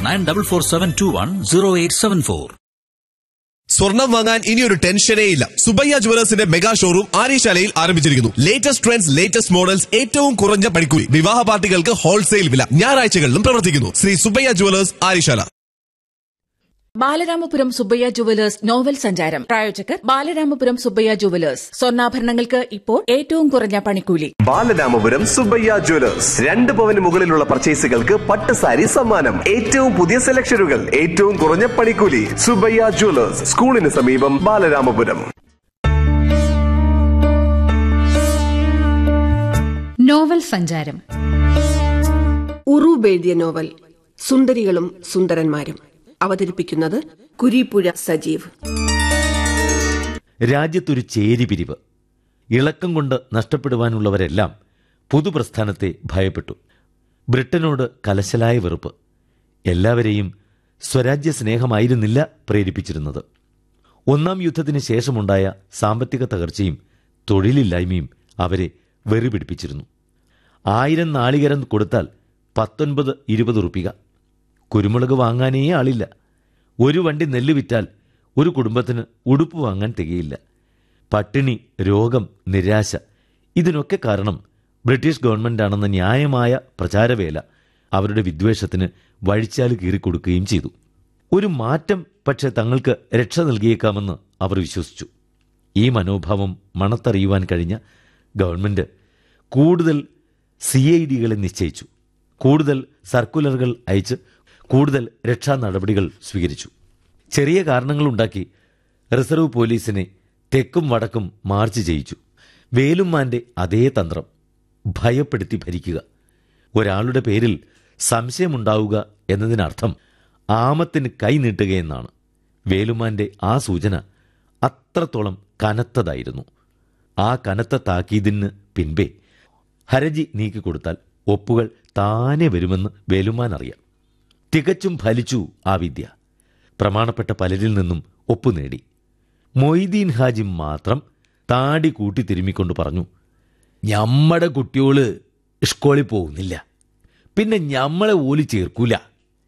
nine double four seven two one zero eight seven four സ്വർണം വാങ്ങാൻ ഇനിയൊരു ടെൻഷനേ ഇല്ല സുബയ്യ ജുവലേഴ്സിന്റെ മെഗാ ഷോറൂം ആര്യശാലയിൽ ആരംഭിച്ചിരിക്കുന്നു ലേറ്റസ്റ്റ് ട്രെൻഡ്സ് ലേറ്റസ്റ്റ് മോഡൽസ് ഏറ്റവും കുറഞ്ഞ പണിക്കൂലി വിവാഹ പാർട്ടികൾക്ക് ഹോൾസെയിൽ വില ഞായറാഴ്ചകളിലും പ്രവർത്തിക്കുന്നു Sri Subayya jewellers Aryashala Balaramapuram Subbayya jewellers novel സഞ്ചാരം പ്രായോജകർ ബാലരാമപുരം സുബ്ബയ്യ ജുവലേഴ്സ് സ്വർണ്ണാഭരണങ്ങൾക്ക് ഇപ്പോൾ ഏറ്റവും കുറഞ്ഞ പണിക്കൂലി ബാലരാമപുരം സുബയ്യ ജ്വല്ലേഴ്സ് രണ്ട് പവന് മുകളിലുള്ള പർച്ചേസുകൾക്ക് പട്ട് സാരി സമ്മാനം ഏറ്റവും പുതിയ സെലക്ഷനുകൾ ഏറ്റവും കുറഞ്ഞ പണിക്കൂലി സുബയ്യ ജ്വല്ലേഴ്സ് സ്കൂളിന് സമീപം ബാലരാമപുരം നോവൽ സഞ്ചാരം ഉറൂബ് എഴുതിയ നോവൽ സുന്ദരികളും സുന്ദരന്മാരും അവതരിപ്പിക്കുന്നത് കുരീപ്പുഴ സജീവ് രാജ്യത്തൊരു ചേരിപിരിവ് ഇളക്കം കൊണ്ട് നഷ്ടപ്പെടുവാനുള്ളവരെല്ലാം പുതുപ്രസ്ഥാനത്തെ ഭയപ്പെട്ടു ബ്രിട്ടനോട് കലശലായ വെറുപ്പ് എല്ലാവരെയും സ്വരാജ്യ സ്നേഹമായിരുന്നില്ല പ്രേരിപ്പിച്ചിരുന്നത് ഒന്നാം യുദ്ധത്തിന് ശേഷമുണ്ടായ സാമ്പത്തിക തകർച്ചയും തൊഴിലില്ലായ്മയും അവരെ വെറിപിടിപ്പിച്ചിരുന്നു ആയിരം നാളികരം കൊടുത്താൽ പത്തൊൻപത് ഇരുപത് റുപ്പിക കുരുമുളക് വാങ്ങാനേ ആളില്ല ഒരു വണ്ടി നെല്ല് വിറ്റാൽ ഒരു കുടുംബത്തിന് ഉടുപ്പ് വാങ്ങാൻ തികയില്ല പട്ടിണി രോഗം നിരാശ ഇതിനൊക്കെ കാരണം ബ്രിട്ടീഷ് ഗവൺമെന്റാണെന്ന ന്യായമായ പ്രചാരവേല അവരുടെ വിദ്വേഷത്തിന് വഴിച്ചാല് കീറിക്കൊടുക്കുകയും ചെയ്തു ഒരു മാറ്റം പക്ഷെ തങ്ങൾക്ക് രക്ഷ നൽകിയേക്കാമെന്ന് അവർ വിശ്വസിച്ചു ഈ മനോഭാവം മണത്തറിയുവാൻ കഴിഞ്ഞ ഗവൺമെന്റ് കൂടുതൽ സി ഐ ഡികളെ നിശ്ചയിച്ചു കൂടുതൽ സർക്കുലറുകൾ അയച്ച് കൂടുതൽ രക്ഷാ നടപടികൾ സ്വീകരിച്ചു ചെറിയ കാരണങ്ങളുണ്ടാക്കി റിസർവ് പോലീസിനെ തെക്കും വടക്കും മാർച്ച് ചെയ്യിച്ചു വേലുമ്മാന്റെ അതേ തന്ത്രം ഭയപ്പെടുത്തി ഭരിക്കുക ഒരാളുടെ പേരിൽ സംശയമുണ്ടാവുക എന്നതിനർത്ഥം ആമത്തിന് കൈ നീട്ടുകയെന്നാണ് വേലുമാന്റെ ആ സൂചന അത്രത്തോളം കനത്തതായിരുന്നു ആ കനത്ത താക്കീതിന് പിൻപേ ഹരജി നീക്കിക്കൊടുത്താൽ ഒപ്പുകൾ താനെ വരുമെന്ന് വേലുമാൻ അറിയാം തികച്ചും ഫലിച്ചു ആ വിദ്യ പ്രമാണപ്പെട്ട പലരിൽ നിന്നും ഒപ്പു നേടി മൊയ്തീൻ ഹാജി മാത്രം താടി കൂട്ടി തിരുമ്മിക്കൊണ്ട് പറഞ്ഞു ഞമ്മടെ കുട്ടിയോള് സ്കൂളിൽ പോകുന്നില്ല പിന്നെ ഞമ്മളെ ഓലി ചേർക്കൂല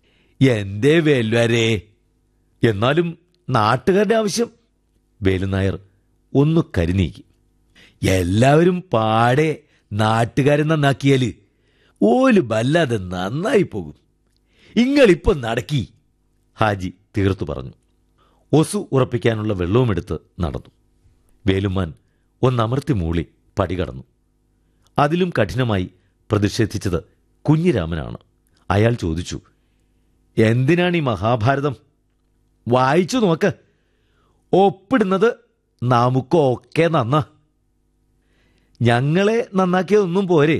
എന്തേ വേലുവരേ എന്നാലും നാട്ടുകാരുടെ ആവശ്യം വേലുനായർ ഒന്ന് കരുനീക്കി എല്ലാവരും പാടെ നാട്ടുകാരെ നന്നാക്കിയാല് ഓല് വല്ലാതെ നന്നായി പോകും ഇങ്ങളിപ്പൊ നടക്കി ഹാജി തീർത്തു പറഞ്ഞു ഒസു ഉറപ്പിക്കാനുള്ള വെള്ളവുമെടുത്ത് നടന്നു വേലുമാൻ ഒന്നമർത്തി മൂളി പടി കടന്നു അതിലും കഠിനമായി പ്രതിഷേധിച്ചത് കുഞ്ഞിരാമനാണ് അയാൾ ചോദിച്ചു എന്തിനാണ് ഈ മഹാഭാരതം വായിച്ചു നോക്ക് ഒപ്പിടുന്നത് നമുക്കൊക്കെ നന്ന ഞങ്ങളെ നന്നാക്കിയതൊന്നും പോരെ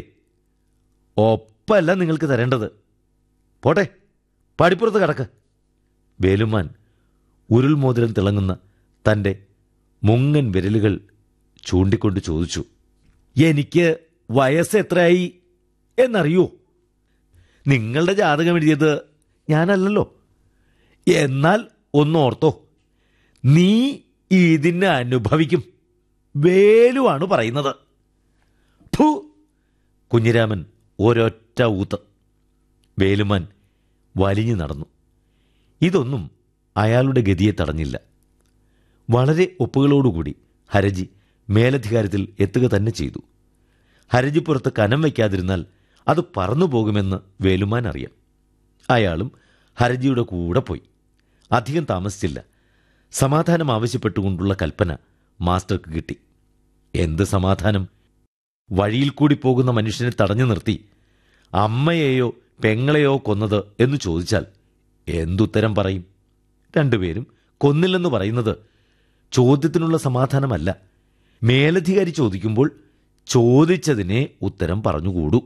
ഒപ്പല്ല നിങ്ങൾക്ക് തരേണ്ടത് പോട്ടെ പടിപ്പുറത്ത് കിടക്ക് വേലുമാൻ ഉരുൾമോതിരം തിളങ്ങുന്ന തൻ്റെ മുങ്ങൻ വിരലുകൾ ചൂണ്ടിക്കൊണ്ട് ചോദിച്ചു എനിക്ക് വയസ്സ് എത്രയായി എന്നറിയോ നിങ്ങളുടെ ജാതകം എഴുതിയത് ഞാനല്ലല്ലോ എന്നാൽ ഒന്നോർത്തോ നീ ഇതിനെ അനുഭവിക്കും വേലുവാണ് പറയുന്നത് ഫു കുഞ്ഞിരാമൻ ഒരൊറ്റ ഊത്ത് വേലുമാൻ വലിഞ്ഞു നടന്നു ഇതൊന്നും അയാളുടെ ഗതിയെ തടഞ്ഞില്ല വളരെ ഒപ്പുകളോടുകൂടി ഹരജി മേലധികാരത്തിൽ എത്തുക തന്നെ ചെയ്തു ഹരജിപ്പുറത്ത് കനം വയ്ക്കാതിരുന്നാൽ അത് പറന്നു പോകുമെന്ന് വേലുമാൻ അറിയാം അയാളും ഹരജിയുടെ കൂടെ പോയി അധികം താമസിച്ചില്ല സമാധാനം ആവശ്യപ്പെട്ടുകൊണ്ടുള്ള കൽപ്പന മാസ്റ്റർക്ക് കിട്ടി എന്ത് സമാധാനം വഴിയിൽ കൂടി പോകുന്ന മനുഷ്യനെ തടഞ്ഞു നിർത്തി അമ്മയെയോ പെങ്ങളെയോ കൊന്നത് എന്ന് ചോദിച്ചാൽ എന്തുത്തരം പറയും രണ്ടുപേരും കൊന്നില്ലെന്ന് പറയുന്നത് ചോദ്യത്തിനുള്ള സമാധാനമല്ല മേലധികാരി ചോദിക്കുമ്പോൾ ചോദിച്ചതിനെ ഉത്തരം പറഞ്ഞുകൂടൂ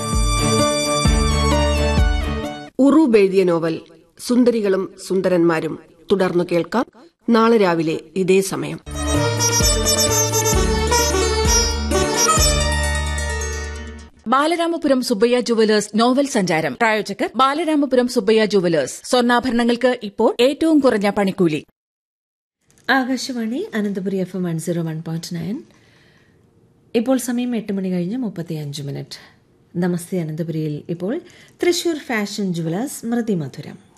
ഉറൂബ് എഴുതിയ നോവൽ സുന്ദരികളും സുന്ദരന്മാരും തുടർന്നു കേൾക്കാം നാളെ രാവിലെ ഇതേ സമയം ബാലരാമപുരം സുബ്ബയ്യ ജുവലേഴ്സ് നോവൽ സഞ്ചാരം പ്രായോജകർ ബാലരാമപുരം സുബ്ബയ്യ ജുവലേഴ്സ് സ്വർണ്ണാഭരണങ്ങൾക്ക് ഇപ്പോൾ ഏറ്റവും കുറഞ്ഞ പണിക്കൂലി Akashvani Ananthapuri F M one zero one point nine ഇപ്പോൾ സമയം എട്ട് മണി കഴിഞ്ഞ് മുപ്പത്തി അഞ്ച് മിനിറ്റ് നമസ്തേ അനന്തപുരിയിൽ ഇപ്പോൾ തൃശൂർ ഫാഷൻ ജുവലേഴ്സ് സ്മൃതി മധുരം